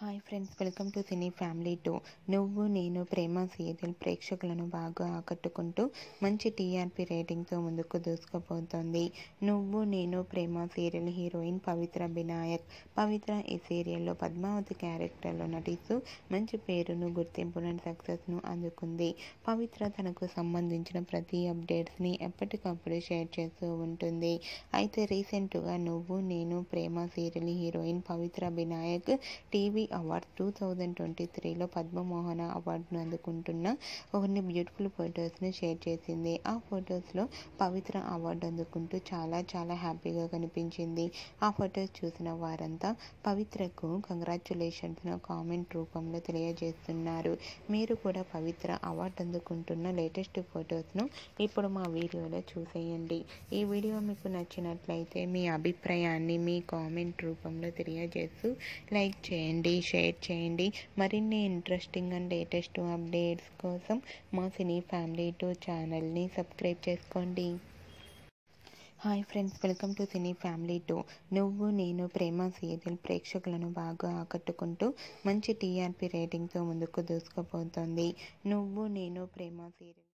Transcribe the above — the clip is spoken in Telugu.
hi friends welcome to cine family two Nuvvu Nenu Prema serial ప్రేక్షకులను బాగా ఆకట్టుకుంటూ మంచి టీఆర్పీ రేటింగ్తో ముందుకు దూసుకుపోతోంది నువ్వు నేను ప్రేమ సీరియల్ హీరోయిన్ పవిత్ర వినాయక్ పవిత్ర ఈ సీరియల్లో పద్మావతి క్యారెక్టర్లో నటిస్తూ మంచి పేరును గుర్తింపును సక్సెస్ను అందుకుంది పవిత్ర తనకు సంబంధించిన ప్రతి అప్డేట్స్ని ఎప్పటికప్పుడు షేర్ చేస్తూ ఉంటుంది అయితే రీసెంట్గా Nuvvu Nenu Prema serial heroine Pavithra Vinayak TV award two thousand twenty త్రీలో పద్మమోహన అవార్డును అందుకుంటున్న కొన్ని బ్యూటిఫుల్ ఫొటోస్ని షేర్ చేసింది ఆ ఫొటోస్లో పవిత్ర అవార్డు అందుకుంటూ చాలా చాలా హ్యాపీగా కనిపించింది ఆ ఫొటోస్ చూసిన వారంతా పవిత్రకు కంగ్రాచులేషన్స్ కామెంట్ రూపంలో తెలియజేస్తున్నారు మీరు కూడా పవిత్ర అవార్డు అందుకుంటున్న లేటెస్ట్ ఫొటోస్ను ఇప్పుడు మా వీడియోలో చూసేయండి ఈ వీడియో మీకు నచ్చినట్లయితే మీ అభిప్రాయాన్ని మీ కామెంట్ రూపంలో తెలియజేస్తూ లైక్ చేయండి షేర్ చేయండి మరిన్ని ఇంట్రెస్టింగ్ అండ్ లేటెస్ట్ అప్డేట్స్ కోసం మా సినీ ఫ్యామిలీ టూ ఛానల్ని సబ్స్క్రైబ్ చేసుకోండి hi friends welcome to cine family two Nuvvu Nenu Prema serial ప్రేక్షకులను బాగా ఆకట్టుకుంటూ మంచి టీఆర్పీ రేటింగ్తో ముందుకు దూసుకుపోతోంది నువ్వు నేను ప్రేమ సీరియల్